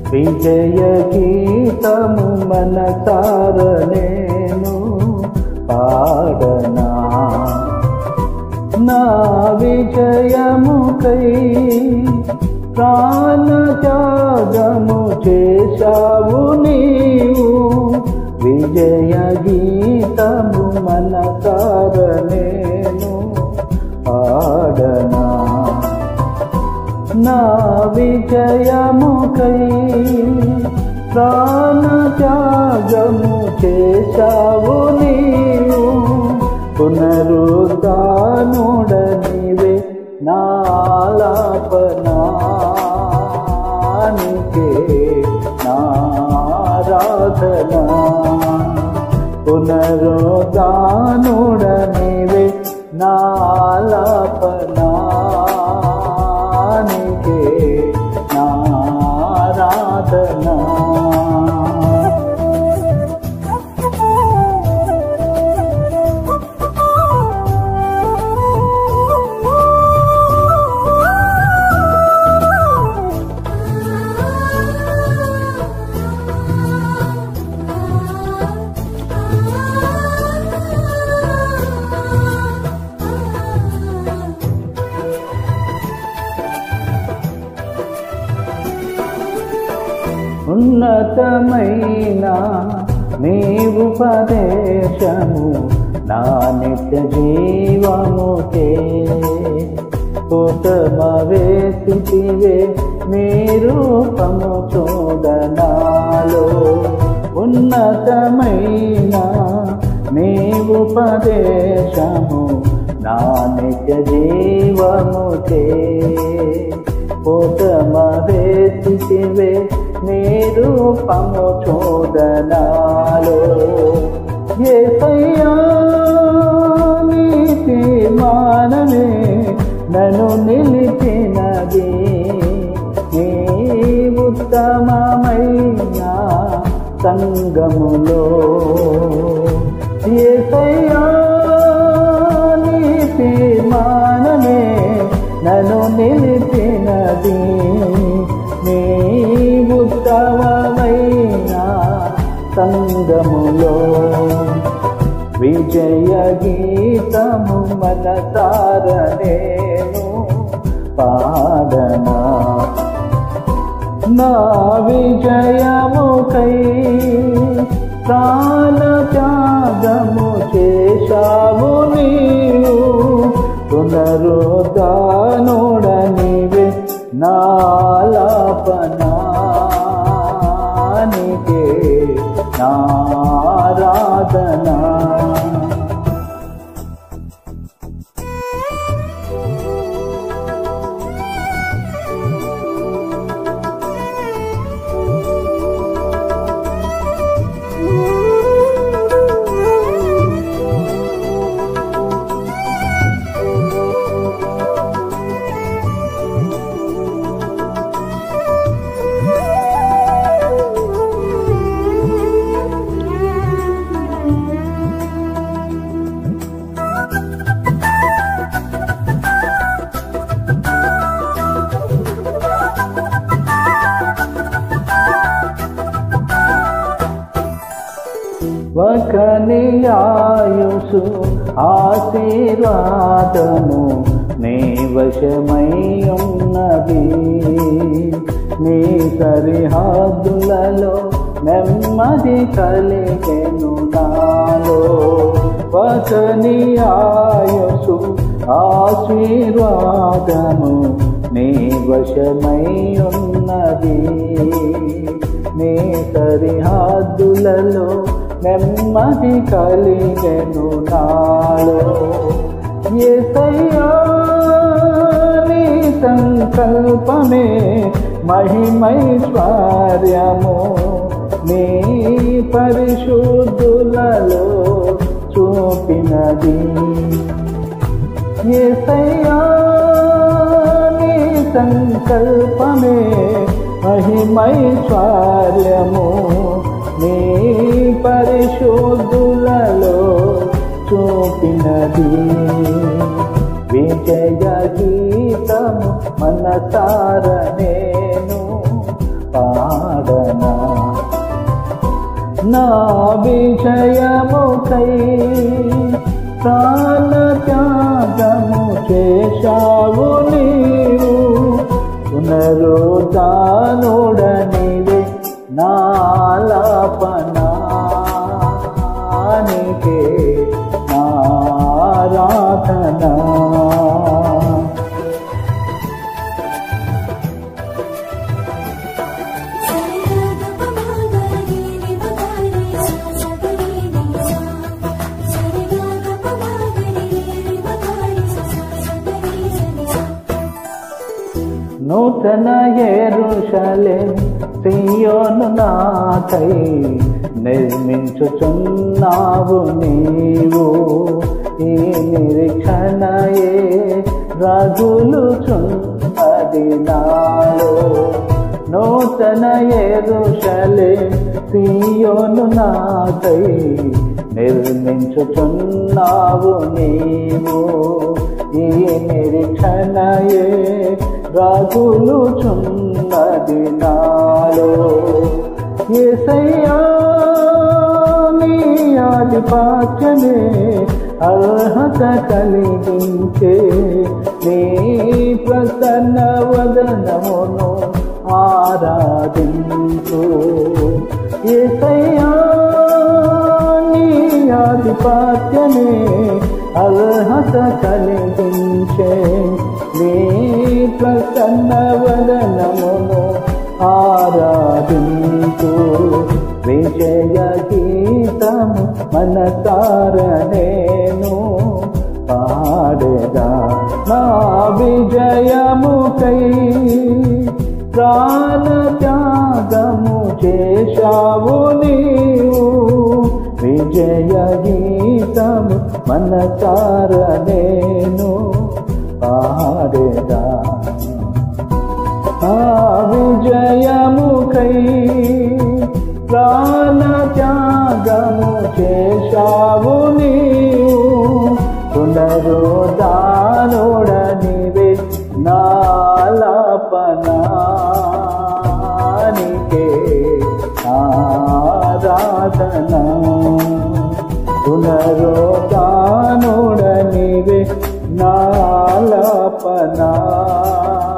విజయ గీతము మనసార నేను పాడనా నా విజయముకై ప్రాణ త్యాగము చేశావు నీవు విజయ గీతము మనసార నేను పాడనా నా విజయముకై ప్రాణ త్యాగము చేశావు నీవు పునరుద్ధానుడనివే నాలాపనానికే నారాధనా పునరుద్ధానుడనివే నాలాపనానికే నారాధనా ఉన్నతమైన నీ ఉపదేశము నా నిత్య జీవముకే ఉత్తమ వేసివే నీ రూపము చూడనాలో ఉన్నతమైన నీ ఉపదేశము నా నిత్య జీవముకే ఉత్తమ వేసివే నీ రూపము చూడనాలో ఏసయ్యా నీతి మానమే నన్ను నిలిపినది నీ ఉత్తమమైన సంగములో ఏసయ్యా నీతి మానమే నన్ను నిలిపినది నీ ఉత్తమమైన సంగములో విజయ గీతము మనసార నేను పాడనా నా విజయముకై ప్రాణ త్యాగము చేశావు నీవు పునరుద్ధానుడనివే నాలాపనానికే నారాధనా వకనియాయుసు ఆశీర్వాదము నీ వశమై ఉన్నది నీ సరిహద్దులలో నెమ్మది కలిగెను నాలో వకనియాయుసు ఆశీర్వాదము నీ వశమై ఉన్నది నీ సరిహద్దులలో నెమ్మది కలిగెను నాలో ఏసయ్యా నీ సంకల్పమే మహిమైశ్వర్యము నీ పరిశుద్ధులలో చూపినది ఏసయ్యా నీ సంకల్పమే మహిమైశ్వర్యము నీ పరిశుద్ధులలో చూపినది విజయ గీతము మనసార నేను పాడనా నా విజయముకై ప్రాణ త్యాగము చేశావు నీవు పునరుద్ధానుడనివే నాలాపనానికే నారాధనా నూతన ఏరుషలే సియోను నాకై నిర్మించుచున్నావు నీవు ఈ నిరీక్షణయే రగులుచున్నది నాలో నూతన ఏరుషలే సియోను నాకై నిర్మించుచున్నావు నీవు ఈ నిరీక్షణయే రాజులుచున్నది నాలో ఏసయ్యా నీ ఆధిపత్యమే అర్హత కలిగించే నీ ప్రసన్న వదనమును ఆరాధించు ఏసయ్యా నీ ఆధిపత్యమే అర్హత కలిగించే నీ ప్రసన్న వదనమును ఆరాధించు విజయ గీతము మనసార నేను పాడేదా నా విజయముకై ప్రాణ త్యాగము చేశావు నీవు విజయ గీతము మనసార నేను పాడేదా ఆ విజయముకై ప్రాణ త్యాగము చేశావు నీవు పునరుదానుడనివే నాలపనానికే ఆరాధన పునరుదానుడనివే నాలపనా